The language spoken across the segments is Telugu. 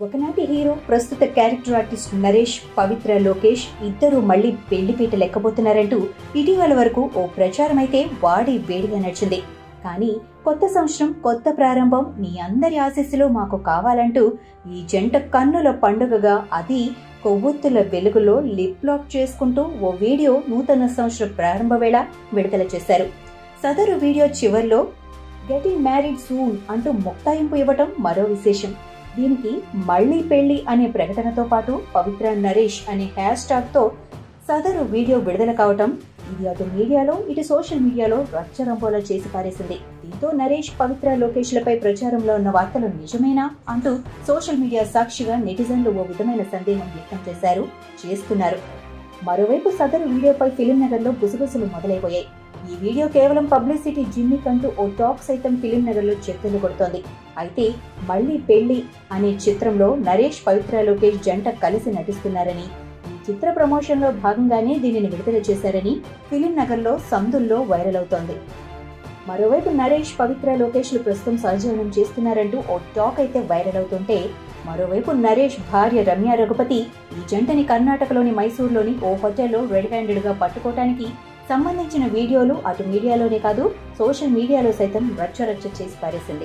ఒకనాటి హీరో ప్రస్తుత క్యారెక్టర్ ఆర్టిస్ట్ నరేష్ పవిత్ర లోకేష్ ఇద్దరు మళ్ళీ పెళ్లిపీట లెక్కబోతున్నారంటూ ఇటీవల వరకు ఓ ప్రచారం అయితే వాడి వేడిగా నడిచింది కానీ కొత్త సంవత్సరం కొత్త ప్రారంభం మీ అందరి ఆశీస్సులు మాకు కావాలంటూ ఈ జంట కన్నుల పండుగగా అది కొవ్వొత్తుల వెలుగులో లిప్ లాక్ చేసుకుంటూ ఓ వీడియో నూతన సంవత్సర ప్రారంభ వేళ విడుదల చేశారు సదరు వీడియో చివర్లో గెటింగ్ మ్యారీడ్ సూన్ అంటూ ముక్తాయింపు ఇవ్వటం మరో విశేషం దీనికి మళ్ళీ పెళ్లి అనే ప్రకటనతో పాటు పవిత్ర నరేష్ అనే హ్యాష్ ట్యాగ్ తో సదరు వీడియో విడుదల కావటం ఇది అటు మీడియాలో ఇటు సోషల్ మీడియాలో రచ్చరంపోలా చేసి పారేసింది దీంతో నరేష్ పవిత్ర లోకేష్లపై ప్రచారంలో ఉన్న వార్తలు నిజమేనా అంటూ సోషల్ మీడియా సాక్షిగా నెటిజన్లు ఓ విధమైన సందేహం వ్యక్తం చేశారు చేస్తున్నారు మరోవైపు సదరు వీడియోపై ఫిలిం నగర్ లో గుసగుసలు మొదలైపోయాయి ఈ వీడియో కేవలం పబ్లిసిటీ జిమ్మిక్ అంటూ ఓ టాక్ సైతం ఫిలిం నగర్ లో చర్చలు కొడుతోంది అయితే మళ్ళీ పెళ్లి అనే చిత్రంలో నరేష్ పవిత్ర లోకేష్ జంట కలిసి నటిస్తున్నారని ఈ చిత్ర ప్రమోషన్ లో భాగంగానే దీనిని విడుదల చేశారని ఫిలిం నగర్ లో సందుల్లో వైరల్ అవుతోంది మరోవైపు నరేష్ పవిత్ర లోకేష్లు ప్రస్తుతం సహజీవనం చేస్తున్నారంటూ ఓ టాక్ అయితే వైరల్ అవుతుంటే మరోవైపు నరేష్ భార్య రమ్య రఘుపతి ఈ జంటని కర్ణాటకలోని మైసూర్లోని ఓ హోటల్లో రెడ్ హ్యాండెడ్ గా పట్టుకోవటానికి సంబంధించిన వీడియోలు అటు మీడియాలోనే కాదు సోషల్ మీడియాలో సైతం రచ్చరచ్చ చేసి పారేసింది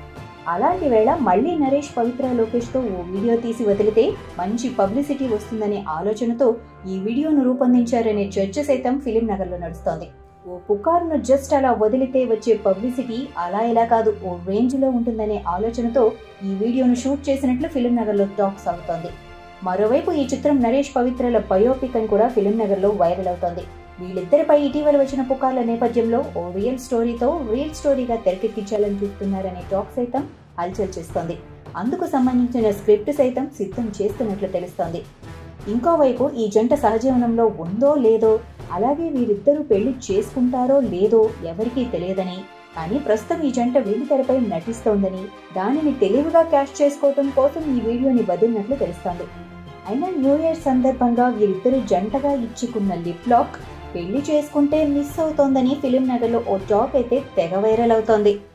అలాంటి వేళ మళ్ళీ నరేష్ పవిత్ర లోకేష్తో ఓ వీడియో తీసి వదిలితే మంచి పబ్లిసిటీ వస్తుందనే ఆలోచనతో ఈ వీడియోను రూపొందించారనే చర్చ సైతం ఫిలిం నగర్లో నడుస్తోంది ఓ పుకార్ను జస్ట్ అలా వదిలితే వచ్చే పబ్లిసిటీ అలా ఎలా కాదు ఓ రేంజ్లో ఉంటుందనే ఆలోచనతో ఈ వీడియోను షూట్ చేసినట్లు ఫిలిం నగర్లో టాక్ సాగుతోంది మరోవైపు ఈ చిత్రం నరేష్ పవిత్రల బయోపిక్ అని కూడా ఫిలిం నగర్లో వైరల్ అవుతోంది వీళ్ళిద్దరిపై ఇటీవల వచ్చిన పుకార్ల నేపథ్యంలో ఓ రియల్ స్టోరీతో రియల్ స్టోరీగా తెరకెక్కించాలని చూస్తున్నారనే టాక్ సైతం హల్చల్ చేస్తోంది అందుకు సంబంధించిన స్క్రిప్ట్ సైతం సిద్ధం చేస్తున్నట్లు తెలుస్తోంది ఇంకోవైపు ఈ జంట సహజీవనంలో ఉందో లేదో అలాగే వీరిద్దరూ పెళ్లి చేసుకుంటారో లేదో ఎవరికీ తెలియదని కానీ ప్రస్తుతం ఈ జంట వెండితెరపై నటిస్తోందని దానిని తెలివిగా క్యాష్ చేసుకోవటం కోసం ఈ వీడియోని వదిలినట్లు తెలుస్తోంది అయినా న్యూ ఇయర్ సందర్భంగా వీరిద్దరూ జంటగా ఇచ్చుకున్న లిప్ లాక్ పెళ్లి చేసుకుంటే మిస్ అవుతోందని ఫిలిం నగర్లో ఓ టాక్ అయితే తెగ వైరల్ అవుతోంది